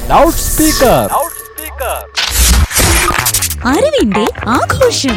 loud speaker അറിവിന്റെ ആഘോഷം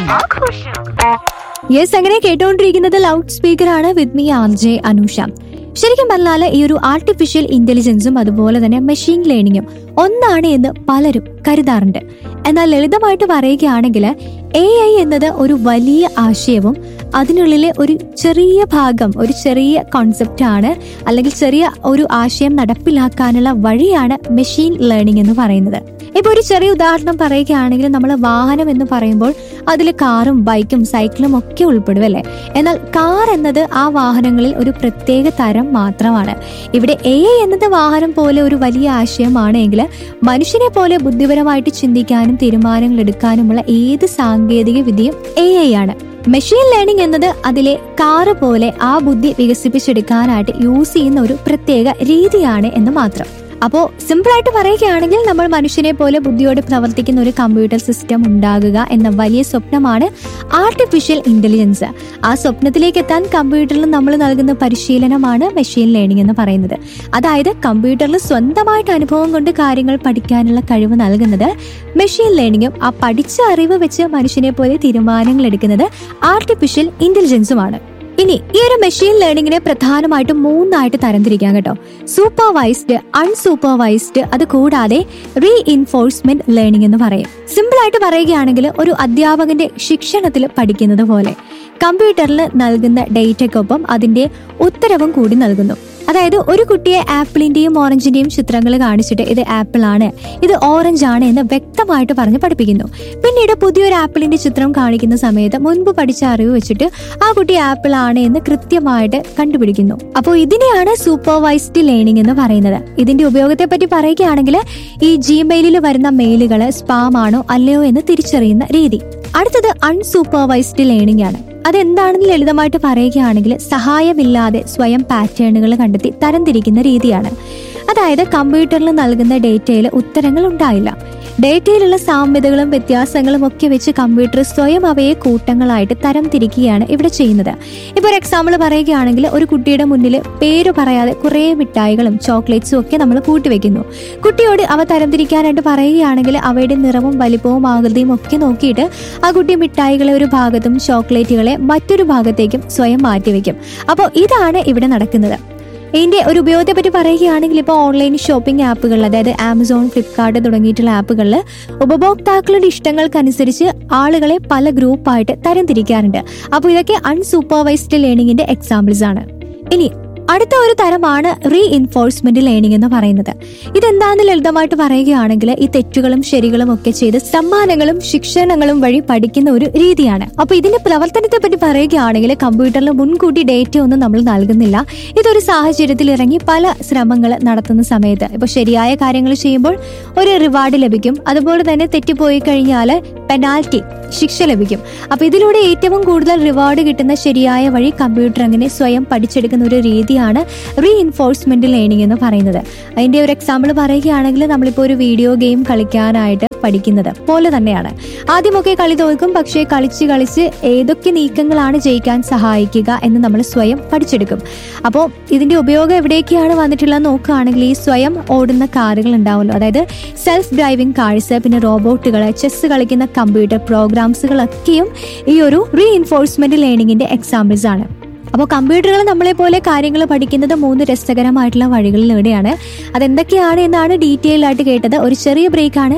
yes അങ്ങനെ കേട്ടുകൊണ്ടിരിക്കുന്നത് ലൗഡ് സ്പീക്കർ ആണ് with me R J Anusha ശരിക്കും പറഞ്ഞാൽ ഈ ഒരു ആർട്ടിഫിഷ്യൽ ഇന്റലിജൻസും അതുപോലെ തന്നെ മെഷീൻ ലേണിംഗും ഒന്നാണ് എന്ന് പലരും കരുതാറുണ്ട് എന്നാൽ ലളിതമായിട്ട് പറയുകയാണെങ്കിൽ എ ഐ എന്നത് ഒരു വലിയ ആശയവും അതിനുള്ളിലെ ഒരു ചെറിയ ഭാഗം ഒരു ചെറിയ കോൺസെപ്റ്റ് ആണ് അല്ലെങ്കിൽ ചെറിയ ഒരു ആശയം നടപ്പിലാക്കാനുള്ള വഴിയാണ് മെഷീൻ ലേണിംഗ് എന്ന് പറയുന്നത് ഇപ്പൊ ഒരു ചെറിയ ഉദാഹരണം പറയുകയാണെങ്കിൽ നമ്മൾ വാഹനം എന്ന് പറയുമ്പോൾ അതിൽ കാറും ബൈക്കും സൈക്കിളും ഒക്കെ ഉൾപ്പെടും അല്ലേ എന്നാൽ കാർ എന്നത് ആ വാഹനങ്ങളിൽ ഒരു പ്രത്യേക തരം മാത്രമാണ് ഇവിടെ എ ഐ എന്നത് വാഹനം പോലെ ഒരു വലിയ ആശയമാണ് എങ്കിൽ മനുഷ്യനെ പോലെ ബുദ്ധിപരമായിട്ട് ചിന്തിക്കാനും തീരുമാനങ്ങൾ എടുക്കാനുമുള്ള ഏത് സാങ്കേതിക വിദ്യയും എ ഐ ആണ് മെഷീൻ ലേണിംഗ് എന്നത് അതിലെ കാറ് പോലെ ആ ബുദ്ധി വികസിപ്പിച്ചെടുക്കാനായിട്ട് യൂസ് ചെയ്യുന്ന ഒരു പ്രത്യേക രീതിയാണ് എന്ന് മാത്രം അപ്പോൾ സിമ്പിൾ ആയിട്ട് പറയുകയാണെങ്കിൽ നമ്മൾ മനുഷ്യനെ പോലെ ബുദ്ധിയോടെ പ്രവർത്തിക്കുന്ന ഒരു കമ്പ്യൂട്ടർ സിസ്റ്റം ഉണ്ടാകുക എന്ന വലിയ സ്വപ്നമാണ് ആർട്ടിഫിഷ്യൽ ഇന്റലിജൻസ് ആ സ്വപ്നത്തിലേക്ക് എത്താൻ കമ്പ്യൂട്ടറിൽ നമ്മൾ നൽകുന്ന പരിശീലനമാണ് മെഷീൻ ലേണിംഗ് എന്ന് പറയുന്നത് അതായത് കമ്പ്യൂട്ടറിൽ സ്വന്തമായിട്ട് അനുഭവം കൊണ്ട് കാര്യങ്ങൾ പഠിക്കാനുള്ള കഴിവ് നൽകുന്നത് മെഷീൻ ലേണിംഗും ആ പഠിച്ച അറിവ് വെച്ച് മനുഷ്യനെ പോലെ തീരുമാനങ്ങൾ എടുക്കുന്നത് ആർട്ടിഫിഷ്യൽ ഇന്റലിജൻസുമാണ് ഇനി ഈ ഒരു മെഷീൻ ലേണിംഗിനെ പ്രധാനമായിട്ടും മൂന്നായിട്ട് തരംതിരിക്കാം കേട്ടോ സൂപ്പർവൈസ്ഡ് അൺസൂപ്പർവൈസ്ഡ് അത് കൂടാതെ റീ ഇൻഫോഴ്സ്മെന്റ് ലേണിംഗ് എന്ന് പറയും സിമ്പിൾ ആയിട്ട് പറയുകയാണെങ്കിൽ ഒരു അധ്യാപകന്റെ ശിക്ഷണത്തിൽ പഠിക്കുന്നത് പോലെ കമ്പ്യൂട്ടറിൽ നൽകുന്ന ഡേറ്റയ്ക്കൊപ്പം അതിന്റെ ഉത്തരവും കൂടി നൽകുന്നു അതായത് ഒരു കുട്ടിയെ ആപ്പിളിന്റെയും ഓറഞ്ചിന്റെയും ചിത്രങ്ങൾ കാണിച്ചിട്ട് ഇത് ആപ്പിൾ ആണ് ഇത് ഓറഞ്ച് ആണ് എന്ന് വ്യക്തമായിട്ട് പറഞ്ഞ് പഠിപ്പിക്കുന്നു പിന്നീട് പുതിയൊരു ആപ്പിളിന്റെ ചിത്രം കാണിക്കുന്ന സമയത്ത് മുൻപ് പഠിച്ച അറിവ് വെച്ചിട്ട് ആ കുട്ടി ആപ്പിൾ ആണ് എന്ന് കൃത്യമായിട്ട് കണ്ടുപിടിക്കുന്നു അപ്പോൾ ഇതിനെയാണ് സൂപ്പർവൈസ്ഡ് ലേണിംഗ് എന്ന് പറയുന്നത് ഇതിന്റെ ഉപയോഗത്തെ പറ്റി പറയുകയാണെങ്കിൽ ഈ ജിമെയിലിൽ വരുന്ന മെയിലുകൾ സ്പാം ആണോ അല്ലയോ എന്ന് തിരിച്ചറിയുന്ന രീതി അടുത്തത് അൺസൂപ്പർവൈസ്ഡ് ലേണിംഗ് ആണ് അതെന്താണെന്ന് ലളിതമായിട്ട് പറയുകയാണെങ്കിൽ സഹായമില്ലാതെ സ്വയം പാറ്റേണുകൾ കണ്ടെത്തി തരംതിരിക്കുന്ന രീതിയാണ് അതായത് കമ്പ്യൂട്ടറിൽ നൽകുന്ന ഡേറ്റയിൽ ഉത്തരങ്ങൾ ഉണ്ടായില്ല ഡേറ്റയിലുള്ള സാമ്യതകളും വ്യത്യാസങ്ങളും ഒക്കെ വെച്ച് കമ്പ്യൂട്ടർ സ്വയം അവയെ കൂട്ടങ്ങളായിട്ട് തരം തിരിക്കുകയാണ് ഇവിടെ ചെയ്യുന്നത് ഇപ്പോൾ ഒരു എക്സാമ്പിൾ പറയുകയാണെങ്കിൽ ഒരു കുട്ടിയുടെ മുന്നിൽ പേര് പറയാതെ കുറേ മിഠായികളും ചോക്ലേറ്റ്സും ഒക്കെ നമ്മൾ കൂട്ടിവെക്കുന്നു കുട്ടിയോട് അവ തരംതിരിക്കാനായിട്ട് പറയുകയാണെങ്കിൽ അവയുടെ നിറവും വലിപ്പവും ആകൃതിയും ഒക്കെ നോക്കിയിട്ട് ആ കുട്ടി മിഠായികളെ ഒരു ഭാഗത്തും ചോക്ലേറ്റുകളെ മറ്റൊരു ഭാഗത്തേക്കും സ്വയം മാറ്റിവെക്കും അപ്പോൾ ഇതാണ് ഇവിടെ നടക്കുന്നത് ഇതിന്റെ ഒരു ഉപയോഗത്തെ പറ്റി പറയുകയാണെങ്കിൽ ഇപ്പോൾ ഓൺലൈൻ ഷോപ്പിംഗ് ആപ്പുകളിൽ അതായത് ആമസോൺ ഫ്ലിപ്കാർട്ട് തുടങ്ങിയിട്ടുള്ള ആപ്പുകളിൽ ഉപഭോക്താക്കളുടെ ഇഷ്ടങ്ങൾക്കനുസരിച്ച് ആളുകളെ പല ഗ്രൂപ്പായിട്ട് തരംതിരിക്കാറുണ്ട് അപ്പോൾ ഇതൊക്കെ അൺസൂപ്പർവൈസ്ഡ് ലേണിംഗിന്റെ എക്സാമ്പിൾസ് ആണ് ഇനി അടുത്ത ഒരു തരമാണ് റീ ഇൻഫോഴ്സ്മെന്റ് ലേണിംഗ് എന്ന് പറയുന്നത് ഇതെന്താണെന്ന് ലളിതമായിട്ട് പറയുകയാണെങ്കിൽ ഈ തെറ്റുകളും ശരികളും ഒക്കെ ചെയ്ത് സമ്മാനങ്ങളും ശിക്ഷണങ്ങളും വഴി പഠിക്കുന്ന ഒരു രീതിയാണ് അപ്പൊ ഇതിന്റെ പ്രവർത്തനത്തെ പറ്റി പറയുകയാണെങ്കിൽ കമ്പ്യൂട്ടറിൽ മുൻകൂട്ടി ഡേറ്റ ഒന്നും നമ്മൾ നൽകുന്നില്ല ഇതൊരു സാഹചര്യത്തിൽ ഇറങ്ങി പല ശ്രമങ്ങൾ നടത്തുന്ന സമയത്ത് ഇപ്പൊ ശരിയായ കാര്യങ്ങൾ ചെയ്യുമ്പോൾ ഒരു റിവാർഡ് ലഭിക്കും അതുപോലെ തന്നെ തെറ്റിപ്പോയി കഴിഞ്ഞാൽ പെനാൽറ്റി ശിക്ഷ ലഭിക്കും അപ്പൊ ഇതിലൂടെ ഏറ്റവും കൂടുതൽ റിവാർഡ് കിട്ടുന്ന ശരിയായ വഴി കമ്പ്യൂട്ടർ അങ്ങനെ സ്വയം പഠിച്ചെടുക്കുന്ന ഒരു രീതിയാണ് റീ ഇൻഫോഴ്സ്മെന്റ് ലേണിംഗ് എന്ന് പറയുന്നത് അതിന്റെ ഒരു എക്സാമ്പിൾ പറയുകയാണെങ്കിൽ നമ്മളിപ്പോൾ ഒരു വീഡിയോ ഗെയിം കളിക്കാനായിട്ട് പഠിക്കുന്നത് പോലെ തന്നെയാണ് ആദ്യമൊക്കെ കളി തോൽക്കും പക്ഷേ കളിച്ച് കളിച്ച് ഏതൊക്കെ നീക്കങ്ങളാണ് ജയിക്കാൻ സഹായിക്കുക എന്ന് നമ്മൾ സ്വയം പഠിച്ചെടുക്കും അപ്പോൾ ഇതിന്റെ ഉപയോഗം എവിടേക്കാണ് വന്നിട്ടുള്ളത് നോക്കുകയാണെങ്കിൽ ഈ സ്വയം ഓടുന്ന കാറുകൾ ഉണ്ടാവുമല്ലോ അതായത് സെൽഫ് ഡ്രൈവിംഗ് കാഴ്സ് പിന്നെ റോബോട്ടുകൾ ചെസ് കളിക്കുന്ന കമ്പ്യൂട്ടർ പ്രോഗ്രാംസുകളൊക്കെയും ഈ ഒരു റീ ഇൻഫോഴ്സ്മെന്റ് ലേണിംഗിന്റെ എക്സാമ്പിൾസ് ആണ് അപ്പോൾ കമ്പ്യൂട്ടറുകൾ നമ്മളെ പോലെ കാര്യങ്ങൾ പഠിക്കുന്നത് മൂന്ന് രസകരമായിട്ടുള്ള വഴികളിലൂടെയാണ് അതെന്തൊക്കെയാണ് എന്നാണ് ഡീറ്റെയിൽ ആയിട്ട് കേട്ടത് ഒരു ചെറിയ ബ്രേക്കാണ്